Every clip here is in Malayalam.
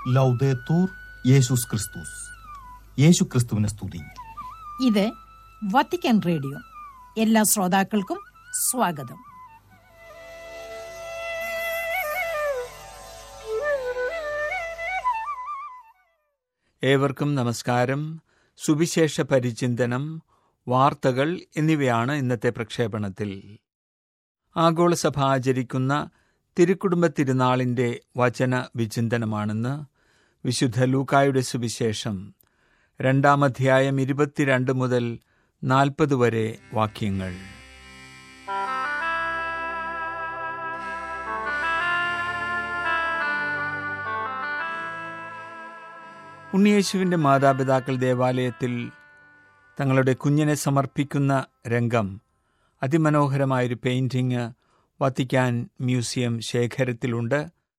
ലൗദേത്തൂർ യേശുസ് ക്രിസ്തുസ് യേശു ക്രിസ്തുവിനെ സ്തുതി ഇത് വത്തിക്കാൻ റേഡിയോ എല്ലാ ശ്രോതാക്കൾക്കും സ്വാഗതം ഏവർക്കും നമസ്കാരം സുവിശേഷ പരിചിന്തനം വാർത്തകൾ എന്നിവയാണ് ഇന്നത്തെ പ്രക്ഷേപണത്തിൽ ആഗോളസഭ ആചരിക്കുന്ന തിരുക്കുടുംബ തിരുനാളിന്റെ വചന വിചിന്തനമാണെന്ന് വിശുദ്ധ ലൂക്കായുടെ സുവിശേഷം രണ്ടാം അധ്യായം ഇരുപത്തിരണ്ട് മുതൽ നാൽപ്പത് വരെ വാക്യങ്ങൾ ഉണ്ണിയേശുവിന്റെ മാതാപിതാക്കൾ ദേവാലയത്തിൽ തങ്ങളുടെ കുഞ്ഞിനെ സമർപ്പിക്കുന്ന രംഗം അതിമനോഹരമായൊരു പെയിന്റിംഗ് വത്തിക്കാൻ മ്യൂസിയം ശേഖരത്തിലുണ്ട്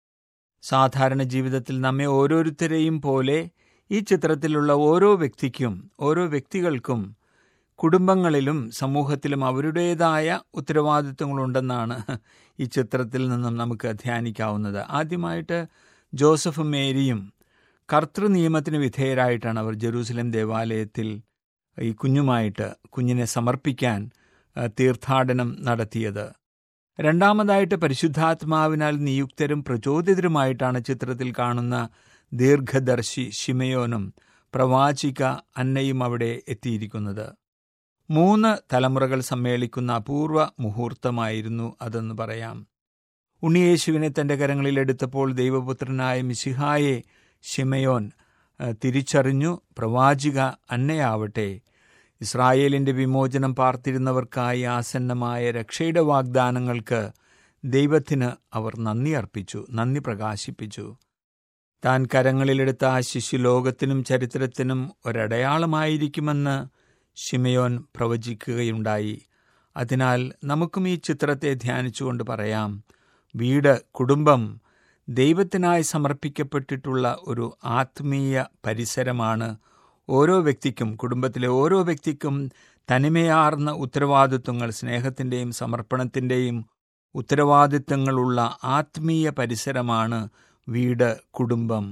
സാധാരണ ജീവിതത്തിൽ നമ്മെ ഓരോരുത്തരെയും പോലെ ഈ ചിത്രത്തിലുള്ള ഓരോ വ്യക്തിക്കും ഓരോ വ്യക്തികൾക്കും കുടുംബങ്ങളിലും സമൂഹത്തിലും അവരുടേതായ ഉത്തരവാദിത്വങ്ങളുണ്ടെന്നാണ് ഈ ചിത്രത്തിൽ നിന്നും നമുക്ക് ധ്യാനിക്കാവുന്നത് ആദ്യമായിട്ട് ജോസഫും മേരിയും കർത്തൃ നിയമത്തിന് വിധേയരായിട്ടാണ് അവർ ജെറൂസലേം ദേവാലയത്തിൽ ഈ കുഞ്ഞുമായിട്ട് കുഞ്ഞിനെ സമർപ്പിക്കാൻ ആ, തീർത്ഥാടനം നടത്തിയത് രണ്ടാമതായിട്ട് പരിശുദ്ധാത്മാവിനാൽ നിയുക്തരും പ്രചോദിതരുമായിട്ടാണ് ചിത്രത്തിൽ കാണുന്ന ദീർഘദർശി ശിമയോനും പ്രവാചിക അന്നയും അവിടെ എത്തിയിരിക്കുന്നത് മൂന്ന് തലമുറകൾ സമ്മേളിക്കുന്ന അപൂർവ മുഹൂർത്തമായിരുന്നു അതെന്ന് പറയാം ഉണ്ണിയേശുവിനെ തന്റെ കരങ്ങളിൽ എടുത്തപ്പോൾ ദൈവപുത്രനായ മിശിഹായെ ശിമയോൻ ആ, തിരിച്ചറിഞ്ഞു പ്രവാചിക അന്നയാവട്ടെ ഇസ്രായേലിന്റെ വിമോചനം പാർത്തിരുന്നവർക്കായി ആസന്നമായ രക്ഷയുടെ വാഗ്ദാനങ്ങൾക്ക് ദൈവത്തിന് അവർ നന്ദി അർപ്പിച്ചു നന്ദി പ്രകാശിപ്പിച്ചു താൻ കരങ്ങളിലെടുത്ത ആ ശിശു ലോകത്തിനും ചരിത്രത്തിനും ഒരടയാളമായിരിക്കുമെന്ന് ഷിമയോൻ പ്രവചിക്കുകയുണ്ടായി അതിനാൽ നമുക്കും ഈ ചിത്രത്തെ ധ്യാനിച്ചുകൊണ്ട് പറയാം വീട് കുടുംബം ദൈവത്തിനായി സമർപ്പിക്കപ്പെട്ടിട്ടുള്ള ഒരു ആത്മീയ പരിസരമാണ് ഓരോ വ്യക്തിക്കും കുടുംബത്തിലെ ഓരോ വ്യക്തിക്കും തനിമയാർന്ന ഉത്തരവാദിത്വങ്ങൾ സ്നേഹത്തിൻ്റെയും സമർപ്പണത്തിൻ്റെയും ഉത്തരവാദിത്തങ്ങളുള്ള ആത്മീയ പരിസരമാണ് വീട് കുടുംബം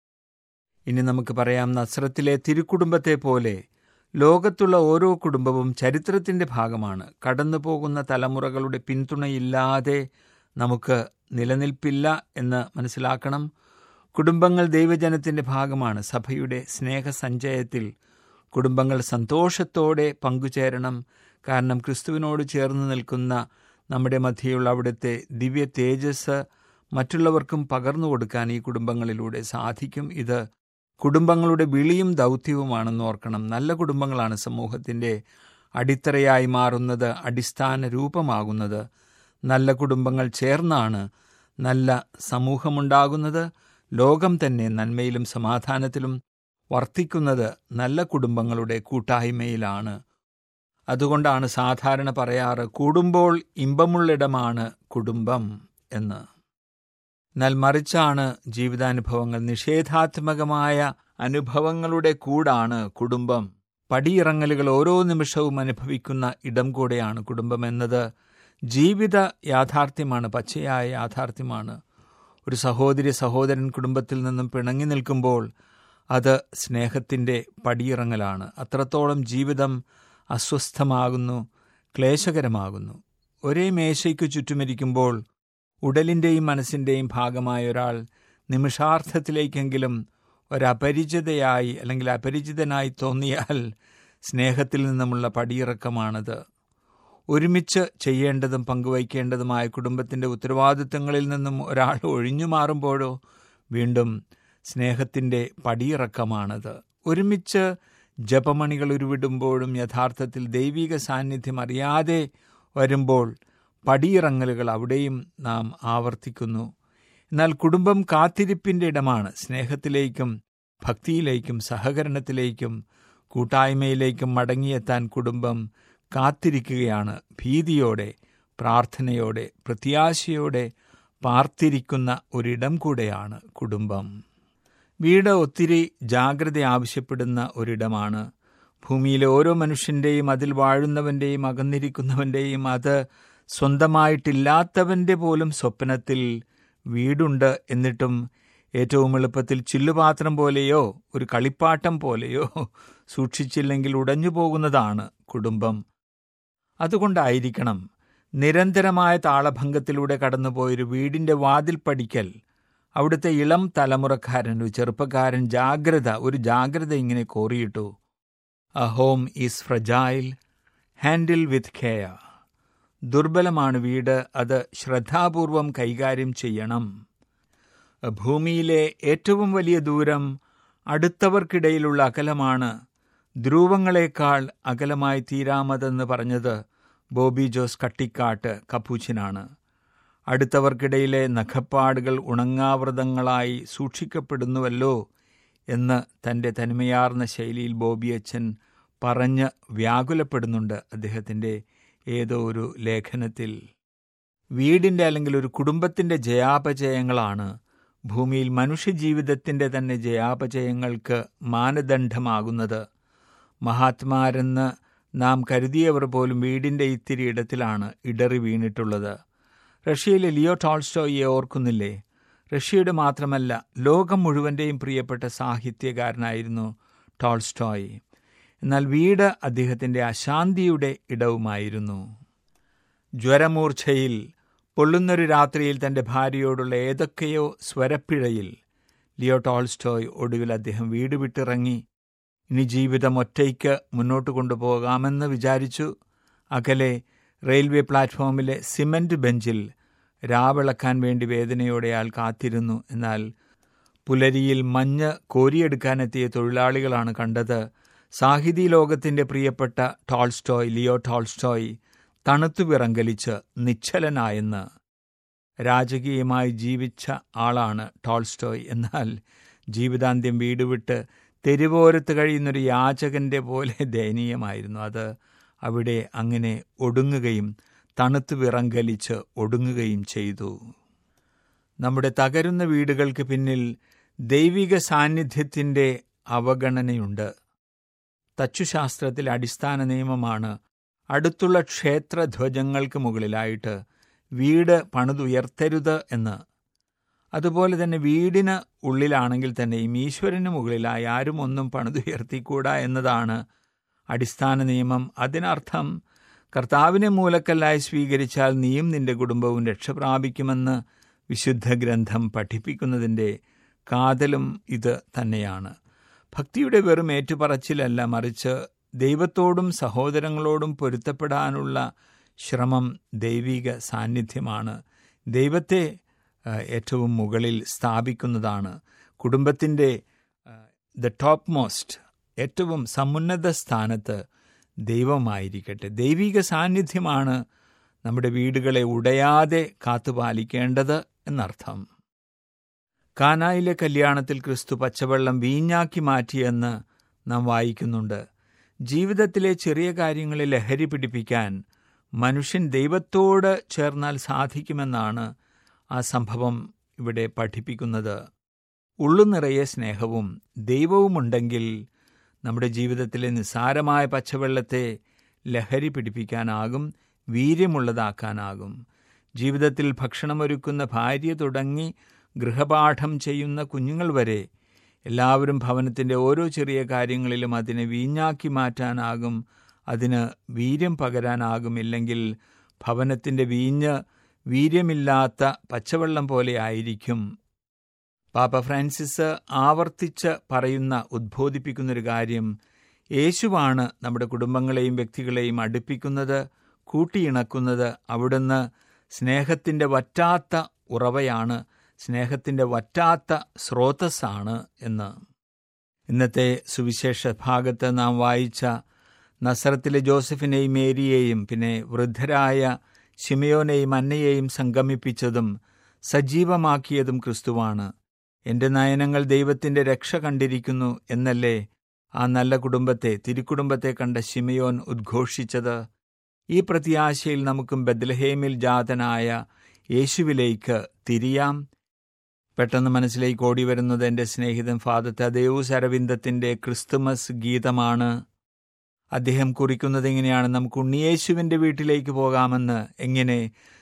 ഇനി നമുക്ക് പറയാം നസ്രത്തിലെ തിരുക്കുടുംബത്തെ പോലെ ലോകത്തുള്ള ഓരോ കുടുംബവും ചരിത്രത്തിന്റെ ഭാഗമാണ് കടന്നുപോകുന്ന തലമുറകളുടെ പിന്തുണയില്ലാതെ നമുക്ക് നിലനിൽപ്പില്ല എന്ന് മനസ്സിലാക്കണം കുടുംബങ്ങൾ ദൈവജനത്തിന്റെ ഭാഗമാണ് സഭയുടെ സ്നേഹസഞ്ചയത്തിൽ കുടുംബങ്ങൾ സന്തോഷത്തോടെ പങ്കുചേരണം കാരണം ക്രിസ്തുവിനോട് ചേർന്ന് നിൽക്കുന്ന നമ്മുടെ മധ്യയുള്ള അവിടുത്തെ ദിവ്യ തേജസ് മറ്റുള്ളവർക്കും പകർന്നു കൊടുക്കാൻ ഈ കുടുംബങ്ങളിലൂടെ സാധിക്കും ഇത് കുടുംബങ്ങളുടെ വിളിയും ദൗത്യവുമാണെന്ന് ഓർക്കണം നല്ല കുടുംബങ്ങളാണ് സമൂഹത്തിൻ്റെ അടിത്തറയായി മാറുന്നത് അടിസ്ഥാന രൂപമാകുന്നത് നല്ല കുടുംബങ്ങൾ ചേർന്നാണ് നല്ല സമൂഹമുണ്ടാകുന്നത് ലോകം തന്നെ നന്മയിലും സമാധാനത്തിലും വർത്തിക്കുന്നത് നല്ല കുടുംബങ്ങളുടെ കൂട്ടായ്മയിലാണ് അതുകൊണ്ടാണ് സാധാരണ പറയാറ് കൂടുമ്പോൾ ഇമ്പമുള്ളിടമാണ് കുടുംബം എന്ന് എന്നാൽ മറിച്ചാണ് ജീവിതാനുഭവങ്ങൾ നിഷേധാത്മകമായ അനുഭവങ്ങളുടെ കൂടാണ് കുടുംബം പടിയിറങ്ങലുകൾ ഓരോ നിമിഷവും അനുഭവിക്കുന്ന ഇടം കൂടെയാണ് കുടുംബം എന്നത് ജീവിത യാഥാർത്ഥ്യമാണ് പച്ചയായ യാഥാർത്ഥ്യമാണ് ഒരു സഹോദരി സഹോദരൻ കുടുംബത്തിൽ നിന്നും പിണങ്ങി നിൽക്കുമ്പോൾ അത് സ്നേഹത്തിൻ്റെ പടിയിറങ്ങലാണ് അത്രത്തോളം ജീവിതം അസ്വസ്ഥമാകുന്നു ക്ലേശകരമാകുന്നു ഒരേ മേശയ്ക്ക് ചുറ്റുമിരിക്കുമ്പോൾ ഉടലിൻ്റെയും മനസ്സിൻ്റെയും ഭാഗമായ ഒരാൾ നിമിഷാർത്ഥത്തിലേക്കെങ്കിലും ഒരപരിചിതയായി അല്ലെങ്കിൽ അപരിചിതനായി തോന്നിയാൽ സ്നേഹത്തിൽ നിന്നുമുള്ള പടിയിറക്കമാണത് ഒരുമിച്ച് ചെയ്യേണ്ടതും പങ്കുവയ്ക്കേണ്ടതുമായ കുടുംബത്തിൻ്റെ ഉത്തരവാദിത്തങ്ങളിൽ നിന്നും ഒരാൾ ഒഴിഞ്ഞു മാറുമ്പോഴോ വീണ്ടും സ്നേഹത്തിൻ്റെ പടിയിറക്കമാണത് ഒരുമിച്ച് ജപമണികൾ ഉരുവിടുമ്പോഴും യഥാർത്ഥത്തിൽ ദൈവിക സാന്നിധ്യം അറിയാതെ വരുമ്പോൾ പടിയിറങ്ങലുകൾ അവിടെയും നാം ആവർത്തിക്കുന്നു എന്നാൽ കുടുംബം കാത്തിരിപ്പിൻ്റെ ഇടമാണ് സ്നേഹത്തിലേക്കും ഭക്തിയിലേക്കും സഹകരണത്തിലേക്കും കൂട്ടായ്മയിലേക്കും മടങ്ങിയെത്താൻ കുടുംബം കാത്തിരിക്കുകയാണ് ഭീതിയോടെ പ്രാർത്ഥനയോടെ പ്രത്യാശയോടെ പാർത്തിരിക്കുന്ന ഒരിടം കൂടെയാണ് കുടുംബം വീട് ഒത്തിരി ജാഗ്രത ആവശ്യപ്പെടുന്ന ഒരിടമാണ് ഭൂമിയിലെ ഓരോ മനുഷ്യൻ്റെയും അതിൽ വാഴുന്നവൻ്റെയും അകന്നിരിക്കുന്നവൻ്റെയും അത് സ്വന്തമായിട്ടില്ലാത്തവൻ്റെ പോലും സ്വപ്നത്തിൽ വീടുണ്ട് എന്നിട്ടും ഏറ്റവും എളുപ്പത്തിൽ ചില്ലുപാത്രം പോലെയോ ഒരു കളിപ്പാട്ടം പോലെയോ സൂക്ഷിച്ചില്ലെങ്കിൽ ഉടഞ്ഞു പോകുന്നതാണ് കുടുംബം അതുകൊണ്ടായിരിക്കണം നിരന്തരമായ താളഭംഗത്തിലൂടെ കടന്നുപോയൊരു വീടിന്റെ വാതിൽ പടിക്കൽ അവിടുത്തെ ഇളം തലമുറക്കാരൻ ഒരു ചെറുപ്പക്കാരൻ ജാഗ്രത ഒരു ജാഗ്രത ഇങ്ങനെ കോറിയിട്ടു a home is fragile handle with care ദുർബലമാണ് വീട് അത് ശ്രദ്ധാപൂർവം കൈകാര്യം ചെയ്യണം ഭൂമിയിലെ ഏറ്റവും വലിയ ദൂരം അടുത്തവർക്കിടയിലുള്ള അകലമാണ് ധ്രുവങ്ങളെക്കാൾ അകലമായി തീരാമതെന്ന് പറഞ്ഞത് ബോബി ജോസ് കട്ടിക്കാട്ട് കപ്പൂച്ചിനാണ് അടുത്തവർക്കിടയിലെ നഖപ്പാടുകൾ ഉണങ്ങാവൃതങ്ങളായി സൂക്ഷിക്കപ്പെടുന്നുവല്ലോ എന്ന് തൻ്റെ തനിമയാർന്ന ശൈലിയിൽ ബോബി അച്ഛൻ പറഞ്ഞ് വ്യാകുലപ്പെടുന്നുണ്ട് അദ്ദേഹത്തിൻ്റെ ഏതോ ഒരു ലേഖനത്തിൽ വീടിൻ്റെ അല്ലെങ്കിൽ ഒരു കുടുംബത്തിൻ്റെ ജയാപജയങ്ങളാണ് ഭൂമിയിൽ മനുഷ്യജീവിതത്തിൻ്റെ തന്നെ ജയാപജയങ്ങൾക്ക് മാനദണ്ഡമാകുന്നത് മഹാത്മാരെന്ന് നാം കരുതിയവർ പോലും വീടിൻ്റെ ഇത്തിരി ഇടത്തിലാണ് ഇടറി വീണിട്ടുള്ളത് റഷ്യയിലെ ലിയോ ടോൾസ്റ്റോയെ ഓർക്കുന്നില്ലേ റഷ്യയുടെ മാത്രമല്ല ലോകം മുഴുവൻ്റെയും പ്രിയപ്പെട്ട സാഹിത്യകാരനായിരുന്നു ടോൾസ്റ്റോയ് എന്നാൽ വീട് അദ്ദേഹത്തിൻ്റെ അശാന്തിയുടെ ഇടവുമായിരുന്നു ജ്വരമൂർച്ഛയിൽ പൊള്ളുന്നൊരു രാത്രിയിൽ തൻ്റെ ഭാര്യയോടുള്ള ഏതൊക്കെയോ സ്വരപ്പിഴയിൽ ലിയോ ടോൾസ്റ്റോയ് ഒടുവിൽ അദ്ദേഹം വീട് വിട്ടിറങ്ങി ഇനി ജീവിതം ഒറ്റയ്ക്ക് മുന്നോട്ട് കൊണ്ടുപോകാമെന്ന് വിചാരിച്ചു അകലെ റെയിൽവേ പ്ലാറ്റ്ഫോമിലെ സിമന്റ് ബെഞ്ചിൽ രാവിളക്കാൻ വേണ്ടി വേദനയോടെ അയാൾ കാത്തിരുന്നു എന്നാൽ പുലരിയിൽ മഞ്ഞ് കോരിയെടുക്കാനെത്തിയ തൊഴിലാളികളാണ് കണ്ടത് സാഹിതി ലോകത്തിന്റെ പ്രിയപ്പെട്ട ടോൾസ്റ്റോയ് ലിയോ ടോൾസ്റ്റോയ് തണുത്തു വിറങ്കലിച്ച് നിശ്ചലനായെന്ന് രാജകീയമായി ജീവിച്ച ആളാണ് ടോൾസ്റ്റോയ് എന്നാൽ ജീവിതാന്ത്യം വീട് വിട്ട് തെരുവോരത്ത് കഴിയുന്നൊരു യാചകന്റെ പോലെ ദയനീയമായിരുന്നു അത് അവിടെ അങ്ങനെ ഒടുങ്ങുകയും തണുത്തു വിറങ്കലിച്ച് ഒടുങ്ങുകയും ചെയ്തു നമ്മുടെ തകരുന്ന വീടുകൾക്ക് പിന്നിൽ ദൈവിക സാന്നിധ്യത്തിൻ്റെ അവഗണനയുണ്ട് തച്ചുശാസ്ത്രത്തിലെ അടിസ്ഥാന നിയമമാണ് അടുത്തുള്ള ക്ഷേത്രധ്വജങ്ങൾക്ക് മുകളിലായിട്ട് വീട് പണിതുയർത്തരുത് എന്ന് അതുപോലെ തന്നെ വീടിന് ഉള്ളിലാണെങ്കിൽ തന്നെയും ഈശ്വരന് മുകളിലായി ആരും ഒന്നും പണിതുയർത്തിക്കൂടാ എന്നതാണ് അടിസ്ഥാന നിയമം അതിനർത്ഥം കർത്താവിനെ മൂലക്കല്ലായി സ്വീകരിച്ചാൽ നീയും നിന്റെ കുടുംബവും രക്ഷപ്രാപിക്കുമെന്ന് വിശുദ്ധ ഗ്രന്ഥം പഠിപ്പിക്കുന്നതിൻ്റെ കാതലും ഇത് തന്നെയാണ് ഭക്തിയുടെ വെറും ഏറ്റുപറച്ചിലല്ല മറിച്ച് ദൈവത്തോടും സഹോദരങ്ങളോടും പൊരുത്തപ്പെടാനുള്ള ശ്രമം ദൈവിക സാന്നിധ്യമാണ് ദൈവത്തെ ഏറ്റവും മുകളിൽ സ്ഥാപിക്കുന്നതാണ് കുടുംബത്തിൻ്റെ ദ ടോപ്പ് മോസ്റ്റ് ഏറ്റവും സമുന്നത സ്ഥാനത്ത് ദൈവമായിരിക്കട്ടെ ദൈവിക സാന്നിധ്യമാണ് നമ്മുടെ വീടുകളെ ഉടയാതെ കാത്തുപാലിക്കേണ്ടത് എന്നർത്ഥം കാനായിലെ കല്യാണത്തിൽ ക്രിസ്തു പച്ചവെള്ളം വീഞ്ഞാക്കി മാറ്റിയെന്ന് നാം വായിക്കുന്നുണ്ട് ജീവിതത്തിലെ ചെറിയ കാര്യങ്ങളെ ലഹരി പിടിപ്പിക്കാൻ മനുഷ്യൻ ദൈവത്തോട് ചേർന്നാൽ സാധിക്കുമെന്നാണ് ആ സംഭവം ഇവിടെ പഠിപ്പിക്കുന്നത് ഉള്ളു നിറയെ സ്നേഹവും ദൈവവുമുണ്ടെങ്കിൽ നമ്മുടെ ജീവിതത്തിലെ നിസ്സാരമായ പച്ചവെള്ളത്തെ ലഹരി പിടിപ്പിക്കാനാകും വീര്യമുള്ളതാക്കാനാകും ജീവിതത്തിൽ ഭക്ഷണമൊരുക്കുന്ന ഭാര്യ തുടങ്ങി ഗൃഹപാഠം ചെയ്യുന്ന കുഞ്ഞുങ്ങൾ വരെ എല്ലാവരും ഭവനത്തിൻ്റെ ഓരോ ചെറിയ കാര്യങ്ങളിലും അതിനെ വീഞ്ഞാക്കി മാറ്റാനാകും അതിന് വീര്യം പകരാനാകും ഇല്ലെങ്കിൽ ഭവനത്തിൻ്റെ വീഞ്ഞ് വീര്യമില്ലാത്ത പച്ചവെള്ളം പോലെ ആയിരിക്കും പാപ്പ ഫ്രാൻസിസ് ആവർത്തിച്ച് പറയുന്ന ഉദ്ബോധിപ്പിക്കുന്നൊരു കാര്യം യേശുവാണ് നമ്മുടെ കുടുംബങ്ങളെയും വ്യക്തികളെയും അടുപ്പിക്കുന്നത് കൂട്ടിയിണക്കുന്നത് അവിടുന്ന് സ്നേഹത്തിൻ്റെ വറ്റാത്ത ഉറവയാണ് സ്നേഹത്തിൻ്റെ വറ്റാത്ത സ്രോതസ്സാണ് എന്ന് ഇന്നത്തെ സുവിശേഷ ഭാഗത്ത് നാം വായിച്ച നസറത്തിലെ ജോസഫിനെയും മേരിയെയും പിന്നെ വൃദ്ധരായ ശിമയോനെയും അന്നയെയും സംഗമിപ്പിച്ചതും സജീവമാക്കിയതും ക്രിസ്തുവാണ് എൻ്റെ നയനങ്ങൾ ദൈവത്തിൻ്റെ രക്ഷ കണ്ടിരിക്കുന്നു എന്നല്ലേ ആ നല്ല കുടുംബത്തെ തിരുക്കുടുംബത്തെ കണ്ട ശിമയോൻ ഉദ്ഘോഷിച്ചത് ഈ പ്രത്യാശയിൽ നമുക്കും ബദ്ലഹേമിൽ ജാതനായ യേശുവിലേക്ക് തിരിയാം പെട്ടെന്ന് മനസ്സിലേക്ക് ഓടി വരുന്നത് എൻ്റെ സ്നേഹിതൻ ഫാദർ തദേവൂസ് അരവിന്ദത്തിൻ്റെ ക്രിസ്തുമസ് ഗീതമാണ് അദ്ദേഹം കുറിക്കുന്നത് എങ്ങനെയാണ് നമുക്ക് ഉണ്ണിയേശുവിൻ്റെ വീട്ടിലേക്ക് പോകാമെന്ന് എങ്ങനെ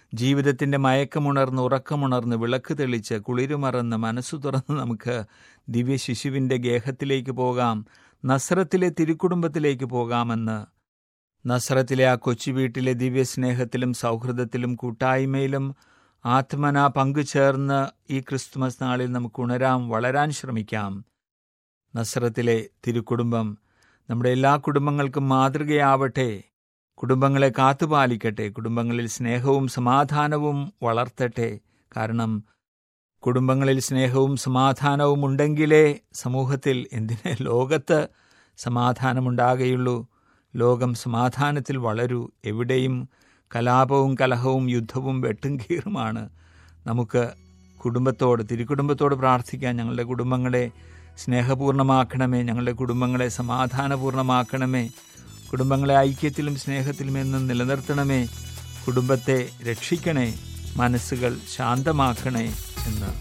ജീവിതത്തിൻ്റെ മയക്കമുണർന്ന് ഉറക്കമുണർന്ന് വിളക്ക് തെളിച്ച് കുളിരുമറന്ന് മനസ്സു തുറന്ന് നമുക്ക് ദിവ്യ ശിശുവിൻ്റെ ഗേഹത്തിലേക്ക് പോകാം നസ്രത്തിലെ തിരുക്കുടുംബത്തിലേക്ക് പോകാമെന്ന് നസ്രത്തിലെ ആ കൊച്ചു വീട്ടിലെ ദിവ്യസ്നേഹത്തിലും സൗഹൃദത്തിലും കൂട്ടായ്മയിലും ആത്മന പങ്കുചേർന്ന് ഈ ക്രിസ്തുമസ് നാളിൽ നമുക്ക് ഉണരാം വളരാൻ ശ്രമിക്കാം നസ്രത്തിലെ തിരുക്കുടുംബം നമ്മുടെ എല്ലാ കുടുംബങ്ങൾക്കും മാതൃകയാവട്ടെ കുടുംബങ്ങളെ കാത്തുപാലിക്കട്ടെ കുടുംബങ്ങളിൽ സ്നേഹവും സമാധാനവും വളർത്തട്ടെ കാരണം കുടുംബങ്ങളിൽ സ്നേഹവും സമാധാനവും ഉണ്ടെങ്കിലേ സമൂഹത്തിൽ എന്തിന് ലോകത്ത് സമാധാനമുണ്ടാകുകയുള്ളൂ ലോകം സമാധാനത്തിൽ വളരൂ എവിടെയും കലാപവും കലഹവും യുദ്ധവും വെട്ടും കീറുമാണ് നമുക്ക് കുടുംബത്തോട് തിരുക്കുടുംബത്തോട് പ്രാർത്ഥിക്കാൻ ഞങ്ങളുടെ കുടുംബങ്ങളെ സ്നേഹപൂർണ്ണമാക്കണമേ ഞങ്ങളുടെ കുടുംബങ്ങളെ സമാധാനപൂർണ്ണമാക്കണമേ കുടുംബങ്ങളെ ഐക്യത്തിലും സ്നേഹത്തിലും എന്നും നിലനിർത്തണമേ കുടുംബത്തെ രക്ഷിക്കണേ മനസ്സുകൾ ശാന്തമാക്കണേ എന്ന്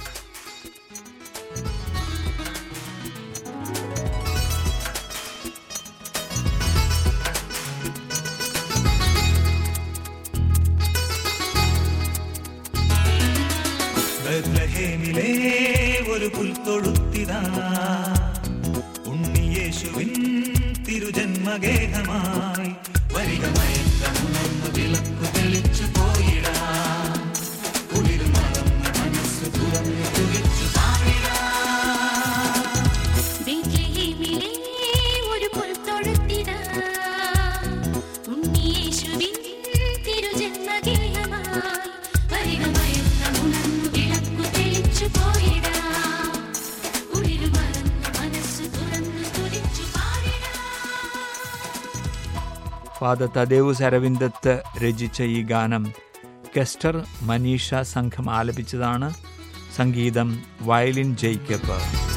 ബത്ലഹേമിലെ ഒരു പുൽത്തൊഴുത്തിതാ ഉണ്ണിയേശുവിൻ തിരുജന്മഗേഹമായി വരിക മയക്കമുണർന്ന് വിളക്കു തെളിച്ചു പോയിടാ കുളിർ മറന്ന് മനസ്സ് തുറന്നു തുടിച്ചു ബേത്ലഹേമിലെ ഒരു പുൽത്തൊഴുത്തിതാ ഉണ്ണിയേശുവിൻ തിരുജന്മഗേഹമായി വരിക മയക്കമുണർന്നു വിളക്കു തെളിച്ചു പോയിടാം കുളിരു മറന്ന് മനസ്സ് തുറന്നു തുടിച്ചു പാടിടാം ഫാദർ തദേവുസ് അരവിന്ദത്ത് രചിച്ച ഈ ഗാനം കെസ്റ്റർ മനീഷ സംഘം ആലപിച്ചതാണ് സംഗീതം വയലിൻ ജെയ്ക്കപ്പ്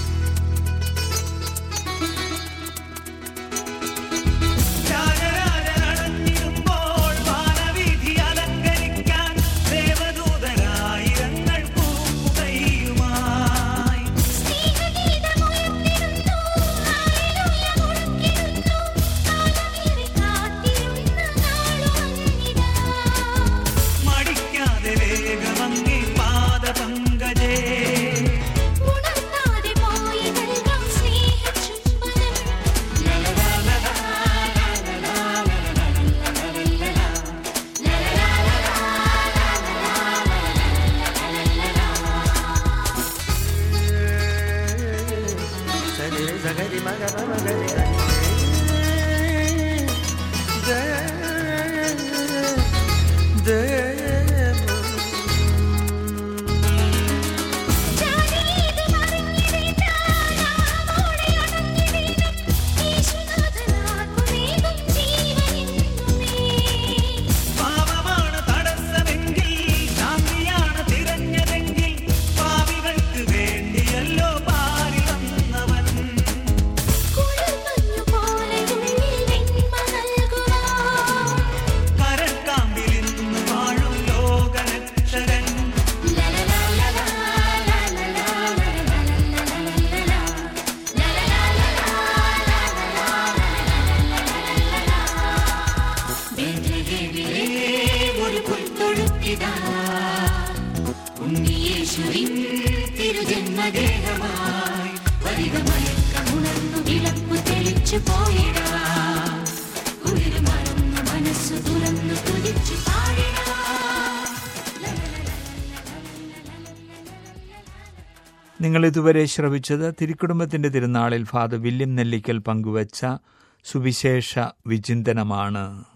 രാജരാജനടഞ്ഞിടുമ്പോൾ വാനവീഥി അലങ്കരിക്കാൻ ദേവദൂതരായിരങ്ങൾ പൂക്കുകയുമായി സ്നേഹഗീതമുയർത്തിടുന്നു ഹല്ലേലൂയ മുഴക്കിടുന്നു കാലമേറി കാത്തിരുന്ന നാളുവന്നിതാ മടിക്കാതെ വേഗമങ്ങി പാദപങ്കജേ ഉണർത്താതെ പോയി നൽകാം സ്നേഹചുംബനം ജാനീത് മറിഞ്ഞിടേണ്ട നാമോടെ അടങ്ങിടേണം യേശുനാഥനാകുമേകും ജീവനെന്നുമേ പാപമാണ് തടസ്സമെങ്കിൽ ശാന്തിയാണ് തിരഞ്ഞതെങ്കിൽ പാപികൾക്ക് വേണ്ടിയല്ലോ പാരി വന്നവൻ കുളിർമഞ്ഞു പോലെ ഉള്ളിൽ വെണ്മ നൽകുവാൻ കരക്കാമ്പിൽ ഇന്ന് വാഴും ലോകരക്ഷകൻ ഒരു പുൽത്തൊഴുത്തിതാ ഉണ്ണിയേശുവിൻ തിരുജന്മദേഹമായി വരിക മയക്കമുണർന്നു വിളക്കു തെളിച്ചു പോയിടാ ഉയരു മറന്നു മനസ്സു തുറന്നു തുതിച്ചു പാടിടാ നിങ്ങൾ ഇതുവരെ ശ്രവിച്ചത് തിരുക്കുടുംബത്തിന്റെ തിരുനാളിൽ ഫാദർ വില്യം നെല്ലിക്കൽ പങ്കുവച്ച സുവിശേഷ വിചിന്തനമാണ്